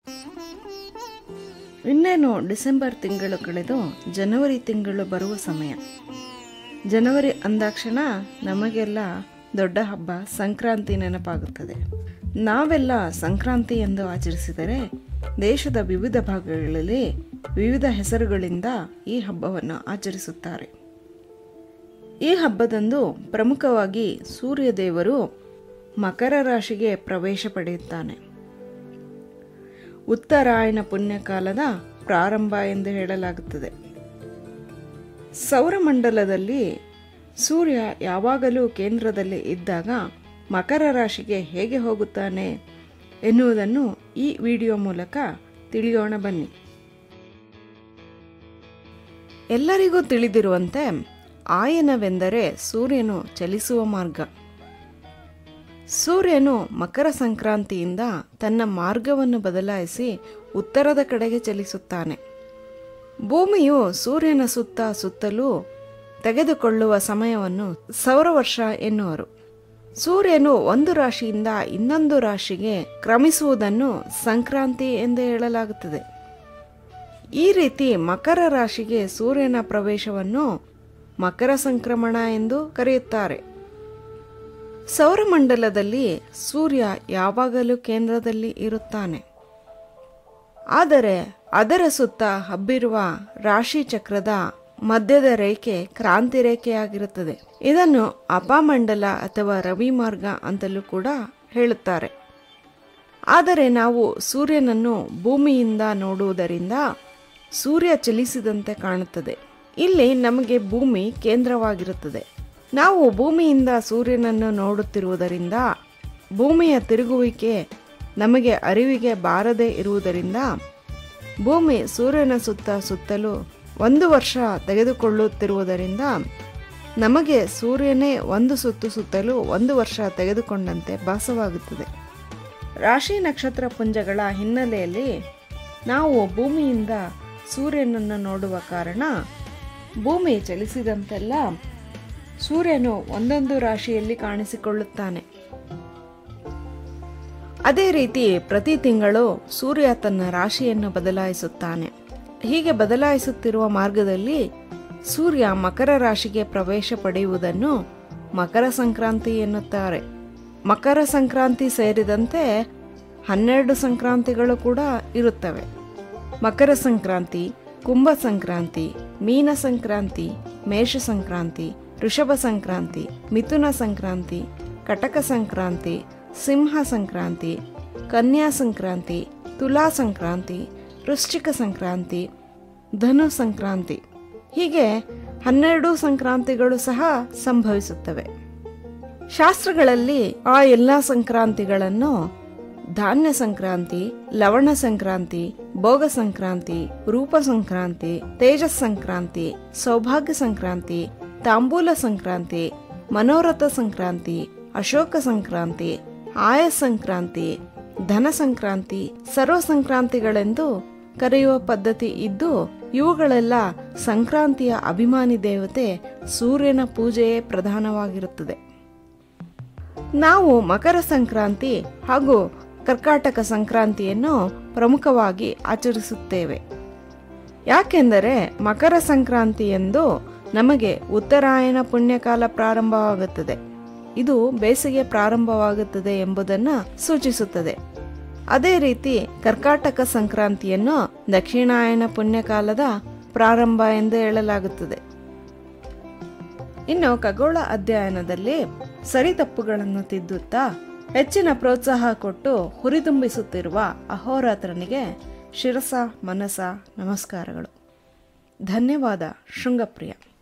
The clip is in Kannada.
ಇನ್ನೇನು ಡಿಸೆಂಬರ್ ತಿಂಗಳು ಕಳೆದು ಜನವರಿ ತಿಂಗಳು ಬರುವ ಸಮಯ ಜನವರಿ ಅಂದಾಕ್ಷಣ ನಮಗೆಲ್ಲ ದೊಡ್ಡ ಹಬ್ಬ ಸಂಕ್ರಾಂತಿ ನೆನಪಾಗುತ್ತದೆ ನಾವೆಲ್ಲ ಸಂಕ್ರಾಂತಿ ಎಂದು ಆಚರಿಸಿದರೆ ದೇಶದ ವಿವಿಧ ಭಾಗಗಳಲ್ಲಿ ವಿವಿಧ ಹೆಸರುಗಳಿಂದ ಈ ಹಬ್ಬವನ್ನು ಆಚರಿಸುತ್ತಾರೆ ಈ ಹಬ್ಬದಂದು ಪ್ರಮುಖವಾಗಿ ಸೂರ್ಯದೇವರು ಮಕರ ರಾಶಿಗೆ ಪ್ರವೇಶ ಪಡೆಯುತ್ತಾನೆ ಉತ್ತರಾಯಣ ಪುಣ್ಯಕಾಲದ ಪ್ರಾರಂಭ ಎಂದು ಹೇಳಲಾಗುತ್ತದೆ ಸೌರಮಂಡಲದಲ್ಲಿ ಸೂರ್ಯ ಯಾವಾಗಲೂ ಕೇಂದ್ರದಲ್ಲಿ ಇದ್ದಾಗ ಮಕರ ರಾಶಿಗೆ ಹೇಗೆ ಹೋಗುತ್ತಾನೆ ಎನ್ನುವುದನ್ನು ಈ ವಿಡಿಯೋ ಮೂಲಕ ತಿಳಿಯೋಣ ಬನ್ನಿ ಎಲ್ಲರಿಗೂ ತಿಳಿದಿರುವಂತೆ ಆಯನವೆಂದರೆ ಸೂರ್ಯನು ಚಲಿಸುವ ಮಾರ್ಗ ಸೂರ್ಯನು ಮಕರ ಸಂಕ್ರಾಂತಿಯಿಂದ ತನ್ನ ಮಾರ್ಗವನ್ನು ಬದಲಾಯಿಸಿ ಉತ್ತರದ ಕಡೆಗೆ ಚಲಿಸುತ್ತಾನೆ ಭೂಮಿಯು ಸೂರ್ಯನ ಸುತ್ತ ಸುತ್ತಲೂ ತೆಗೆದುಕೊಳ್ಳುವ ಸಮಯವನ್ನು ಸೌರವರ್ಷ ಎನ್ನುವರು ಸೂರ್ಯನು ಒಂದು ರಾಶಿಯಿಂದ ಇನ್ನೊಂದು ರಾಶಿಗೆ ಕ್ರಮಿಸುವುದನ್ನು ಸಂಕ್ರಾಂತಿ ಎಂದು ಹೇಳಲಾಗುತ್ತದೆ ಈ ರೀತಿ ಮಕರ ರಾಶಿಗೆ ಸೂರ್ಯನ ಪ್ರವೇಶವನ್ನು ಮಕರ ಸಂಕ್ರಮಣ ಎಂದು ಕರೆಯುತ್ತಾರೆ ಸೌರಮಂಡಲದಲ್ಲಿ ಸೂರ್ಯ ಯಾವಾಗಲೂ ಕೇಂದ್ರದಲ್ಲಿ ಇರುತ್ತಾನೆ ಆದರೆ ಅದರ ಸುತ್ತ ಹಬ್ಬಿರುವ ರಾಶಿ ಚಕ್ರದ ಮಧ್ಯದ ರೇಖೆ ಕ್ರಾಂತಿ ರೇಖೆಯಾಗಿರುತ್ತದೆ ಇದನ್ನು ಅಪಮಂಡಲ ಅಥವಾ ರವಿ ಮಾರ್ಗ ಅಂತಲೂ ಕೂಡ ಹೇಳುತ್ತಾರೆ ಆದರೆ ನಾವು ಸೂರ್ಯನನ್ನು ಭೂಮಿಯಿಂದ ನೋಡುವುದರಿಂದ ಸೂರ್ಯ ಚಲಿಸಿದಂತೆ ಕಾಣುತ್ತದೆ ಇಲ್ಲಿ ನಮಗೆ ಭೂಮಿ ಕೇಂದ್ರವಾಗಿರುತ್ತದೆ ನಾವು ಭೂಮಿಯಿಂದ ಸೂರ್ಯನನ್ನು ನೋಡುತ್ತಿರುವುದರಿಂದ ಭೂಮಿಯ ತಿರುಗುವಿಕೆ ನಮಗೆ ಅರಿವಿಗೆ ಬಾರದೇ ಇರುವುದರಿಂದ ಭೂಮಿ ಸೂರ್ಯನ ಸುತ್ತ ಸುತ್ತಲೂ ಒಂದು ವರ್ಷ ತೆಗೆದುಕೊಳ್ಳುತ್ತಿರುವುದರಿಂದ ನಮಗೆ ಸೂರ್ಯನೇ ಒಂದು ಸುತ್ತು ಸುತ್ತಲೂ ಒಂದು ವರ್ಷ ತೆಗೆದುಕೊಂಡಂತೆ ಭಾಸವಾಗುತ್ತದೆ ರಾಶಿ ನಕ್ಷತ್ರ ಪುಂಜಗಳ ಹಿನ್ನೆಲೆಯಲ್ಲಿ ನಾವು ಭೂಮಿಯಿಂದ ಸೂರ್ಯನನ್ನು ನೋಡುವ ಕಾರಣ ಭೂಮಿ ಚಲಿಸಿದಂತೆಲ್ಲ ಸೂರ್ಯನು ಒಂದೊಂದು ರಾಶಿಯಲ್ಲಿ ಕಾಣಿಸಿಕೊಳ್ಳುತ್ತಾನೆ ಅದೇ ರೀತಿ ಪ್ರತಿ ತಿಂಗಳು ಸೂರ್ಯ ತನ್ನ ರಾಶಿಯನ್ನು ಬದಲಾಯಿಸುತ್ತಾನೆ ಹೀಗೆ ಬದಲಾಯಿಸುತ್ತಿರುವ ಮಾರ್ಗದಲ್ಲಿ ಸೂರ್ಯ ಮಕರ ರಾಶಿಗೆ ಪ್ರವೇಶ ಪಡೆಯುವುದನ್ನು ಮಕರ ಸಂಕ್ರಾಂತಿ ಎನ್ನುತ್ತಾರೆ ಮಕರ ಸಂಕ್ರಾಂತಿ ಸೇರಿದಂತೆ ಹನ್ನೆರಡು ಸಂಕ್ರಾಂತಿಗಳು ಕೂಡ ಇರುತ್ತವೆ ಮಕರ ಸಂಕ್ರಾಂತಿ ಕುಂಭ ಸಂಕ್ರಾಂತಿ ಮೀನ ಸಂಕ್ರಾಂತಿ ಮೇಷ ಸಂಕ್ರಾಂತಿ ಋಷಭ ಸಂಕ್ರಾಂತಿ ಮಿಥುನ ಸಂಕ್ರಾಂತಿ ಕಟಕ ಸಂಕ್ರಾಂತಿ ಸಿಂಹ ಸಂಕ್ರಾಂತಿ ಕನ್ಯಾ ಸಂಕ್ರಾಂತಿ ತುಲಾ ಸಂಕ್ರಾಂತಿ ವೃಶ್ಚಿಕ ಸಂಕ್ರಾಂತಿ ಧನು ಸಂಕ್ರಾಂತಿ ಹೀಗೆ ಹನ್ನೆರಡು ಸಂಕ್ರಾಂತಿಗಳು ಸಹ ಸಂಭವಿಸುತ್ತವೆ ಶಾಸ್ತ್ರಗಳಲ್ಲಿ ಆ ಎಲ್ಲ ಸಂಕ್ರಾಂತಿಗಳನ್ನು ಧಾನ್ಯ ಸಂಕ್ರಾಂತಿ ಲವಣ ಸಂಕ್ರಾಂತಿ ಭೋಗ ಸಂಕ್ರಾಂತಿ ರೂಪ ಸಂಕ್ರಾಂತಿ ತೇಜಸ್ ಸಂಕ್ರಾಂತಿ ಸೌಭಾಗ್ಯ ಸಂಕ್ರಾಂತಿ ತಾಂಬೂಲ ಸಂಕ್ರಾಂತಿ ಮನೋರಥ ಸಂಕ್ರಾಂತಿ ಅಶೋಕ ಸಂಕ್ರಾಂತಿ ಆಯ ಸಂಕ್ರಾಂತಿ ಧನ ಸಂಕ್ರಾಂತಿ ಸರ್ವ ಸಂಕ್ರಾಂತಿಗಳೆಂದು ಕರೆಯುವ ಪದ್ಧತಿ ಇದ್ದು ಇವುಗಳೆಲ್ಲ ಸಂಕ್ರಾಂತಿಯ ಅಭಿಮಾನಿ ದೇವತೆ ಸೂರ್ಯನ ಪೂಜೆಯೇ ಪ್ರಧಾನವಾಗಿರುತ್ತದೆ ನಾವು ಮಕರ ಸಂಕ್ರಾಂತಿ ಹಾಗೂ ಕರ್ಕಾಟಕ ಸಂಕ್ರಾಂತಿಯನ್ನು ಪ್ರಮುಖವಾಗಿ ಆಚರಿಸುತ್ತೇವೆ ಯಾಕೆಂದರೆ ಮಕರ ಸಂಕ್ರಾಂತಿ ಎಂದು ನಮಗೆ ಉತ್ತರಾಯಣ ಪುಣ್ಯಕಾಲ ಪ್ರಾರಂಭವಾಗುತ್ತದೆ ಇದು ಬೇಸಿಗೆ ಪ್ರಾರಂಭವಾಗುತ್ತದೆ ಎಂಬುದನ್ನು ಸೂಚಿಸುತ್ತದೆ ಅದೇ ರೀತಿ ಕರ್ಕಾಟಕ ಸಂಕ್ರಾಂತಿಯನ್ನು ದಕ್ಷಿಣಾಯನ ಪುಣ್ಯಕಾಲದ ಪ್ರಾರಂಭ ಎಂದು ಹೇಳಲಾಗುತ್ತದೆ ಇನ್ನು ಖಗೋಳ ಅಧ್ಯಯನದಲ್ಲಿ ಸರಿತಪ್ಪುಗಳನ್ನು ತಿದ್ದುತ್ತಾ ಹೆಚ್ಚಿನ ಪ್ರೋತ್ಸಾಹ ಕೊಟ್ಟು ಹುರಿದುಂಬಿಸುತ್ತಿರುವ ಅಹೋರಾತ್ರನಿಗೆ ಶಿರಸ ಮನಸ ನಮಸ್ಕಾರಗಳು ಧನ್ಯವಾದ ಶೃಂಗಪ್ರಿಯ